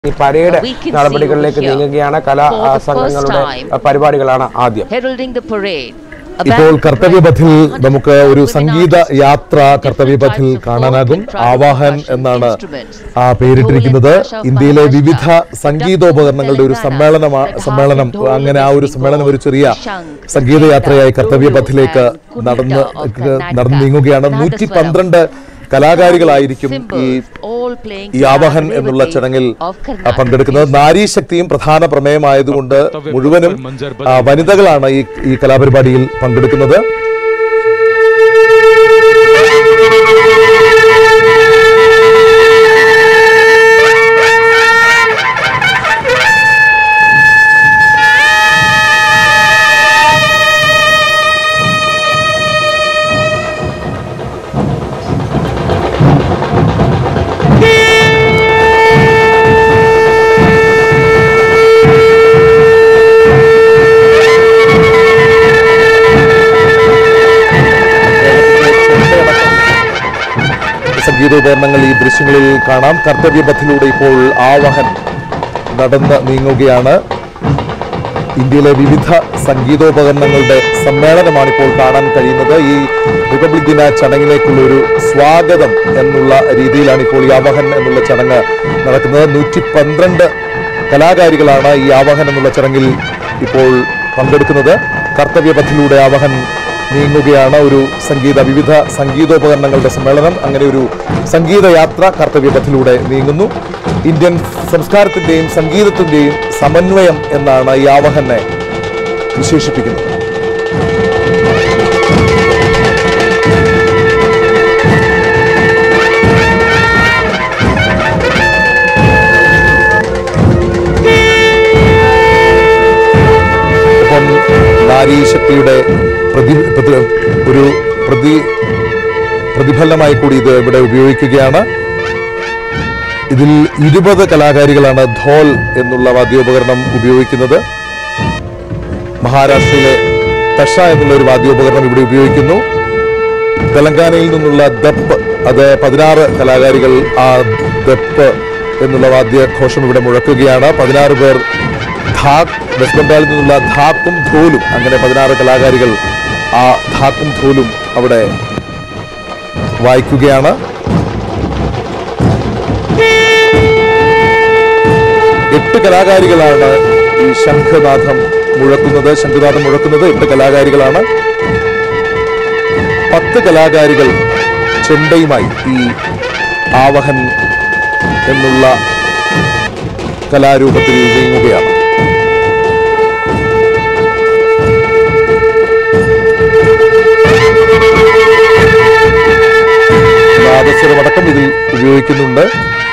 ഈ parade We can see നടപടികളിലേക്ക് over here, നീങ്ങുകയാണ് കലാ for the ആ, first സംഘങ്ങളുടെ time, ആ, പരിപാടികളാണ് ആദ്യം heralding the parade. A ഇപ്പോൾ band കർത്തവ്യപഥിൽ playing നമുക്ക് ഒരു with സംഗീത artists, യാത്ര different കർത്തവ്യപഥിൽ types of കാണാനാകും folk and tribal ആവാഹൻ percussion എന്നാണ് instruments. ആ പേരിട്ടിരിക്കുന്നത് Dhol and Basha ഇന്ത്യയിലെ Maharashtra, വിവിധ സംഗീതോപകരണങ്ങളുടെ ഒരു Telangana, സമ്മേളനമാ Meghalaya, സമ്മേളനം Dhol അങ്ങനെ ആ ഒരു Festival, സമ്മേളനം ഒരു ചെറിയ Shang, സംഗീതയാത്രയായി Keda, കർത്തവ്യപഥിലേക്ക് Dolu and നടന്ന് Kumita of Karnataka, നടന്നു നീങ്ങുകയാണ് നൂറ്റി Nadaswaram. പന്ത്രണ്ട് കലാകാരികളായിരിക്കും ഈ Symbols, all playing ഈ ആവാഹൻ Raghavati എന്നുള്ള ചടങ്ങിൽ of ആ, Karnataka പങ്കെടുക്കുന്നത് music. നാരീശക്തിയും പ്രധാന പ്രമേയമായതുകൊണ്ട് മുഴുവനും ആ, വനിതകളാണ് ഈ ഈ കലാപരിപാടിയിൽ പങ്കെടുക്കുന്നത് സംഗീതോപകരണങ്ങൾ ഈ ദൃശ്യങ്ങളിൽ കാണാം കർത്തവ്യപഥിലൂടെ ഇപ്പോൾ ആവഹൻ നടന്ന് നീങ്ങുകയാണ് ഇന്ത്യയിലെ വിവിധ സംഗീതോപകരണങ്ങളുടെ സമ്മേളനമാണ് ഇപ്പോൾ കാണാൻ കഴിയുന്നത് ഈ റിപ്പബ്ലിക് ദിന ചടങ്ങിലേക്കുള്ള ഒരു സ്വാഗതം എന്നുള്ള രീതിയിലാണ് ഇപ്പോൾ ഈ ആവഹൻ എന്നുള്ള ചടങ്ങ് നടക്കുന്നത് നൂറ്റി പന്ത്രണ്ട് കലാകാരികളാണ് ഈ ആവഹൻ എന്നുള്ള ചടങ്ങിൽ ഇപ്പോൾ പങ്കെടുക്കുന്നത് കർത്തവ്യപഥിലൂടെ ആവഹൻ നീങ്ങുകയാണ് ഒരു സംഗീത വിവിധ സംഗീതോപകരണങ്ങളുടെ സമ്മേളനം അങ്ങനെ ഒരു സംഗീത യാത്ര കർത്തവ്യപഥിലൂടെ നീങ്ങുന്നു ഇന്ത്യൻ സംസ്കാരത്തിന്റെയും സംഗീതത്തിന്റെയും സമന്വയം എന്നാണ് ഈ ആവഹനെ വിശേഷിപ്പിക്കുന്നത് ഒപ്പം നാരീശക്തിയുടെ പ്രതി പ്രതി- ഒരു പ്രതി പ്രതിഫലനമായി കൂടി ഇത് ഇവിടെ ഉപയോഗിക്കുകയാണ് ഇതിൽ ഇരുപത് കലാകാരികളാണ് ധോൽ എന്നുള്ള വാദ്യോപകരണം ഉപയോഗിക്കുന്നത് മഹാരാഷ്ട്രയിലെ തഷ എന്നുള്ള ഒരു വാദ്യോപകരണം ഇവിടെ ഉപയോഗിക്കുന്നു തെലങ്കാനയിൽ നിന്നുള്ള ദപ്പ് അത് പതിനാറ് കലാകാരികൾ ആ ദപ്പ് എന്നുള്ള വാദ്യഘോഷം ഇവിടെ മുഴക്കുകയാണ് പതിനാറ് പേർ ധാക് വെസ്റ്റ് ബംഗാളിൽ നിന്നുള്ള ധാക്കും ധോലും അങ്ങനെ പതിനാറ് കലാകാരികൾ ആ ധാക്കും ധോലും അവിടെ വായിക്കുകയാണ് എട്ട് കലാകാരികളാണ് ഈ ശംഖനാഥം മുഴക്കുന്നത് ശംഖനാഥം മുഴക്കുന്നത് എട്ട് കലാകാരികളാണ് പത്ത് കലാകാരികൾ ചെണ്ടയുമായി ഈ ആവഹൻ എന്നുള്ള കലാരൂപത്തിൽ നീങ്ങുകയാണ് നാദസ്വരമടക്കം ഇതിൽ ഉപയോഗിക്കുന്നുണ്ട്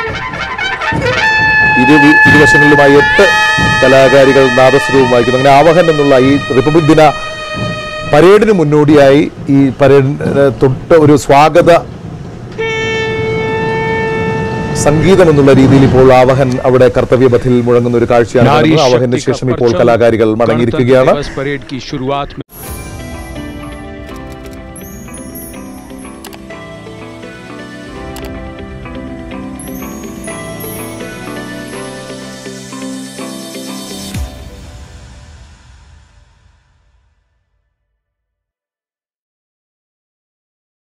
ഇരു ഇരുവശങ്ങളിലുമായി എട്ട് കലാകാരികൾ നാദസ്വരവും വായിക്കുന്നു അങ്ങനെ ആവഹൻ എന്നുള്ള ഈ റിപ്പബ്ലിക് ദിന പരേഡിന് മുന്നോടിയായി ഈ പരേഡിന് തൊട്ട് ഒരു സ്വാഗത സംഗീതം എന്നുള്ള രീതിയിൽ ഇപ്പോൾ ആവഹൻ അവിടെ കർത്തവ്യപഥിൽ മുഴങ്ങുന്ന ഒരു കാഴ്ചയാണ് नारी കാണുന്നത്. शक्ति ആവഹന് का ശേഷം ഇപ്പോൾ परचम കലാകാരികൾ गणतंत्र മടങ്ങിയിരിക്കുകയാണ് दिवस परेड की शुरुआत में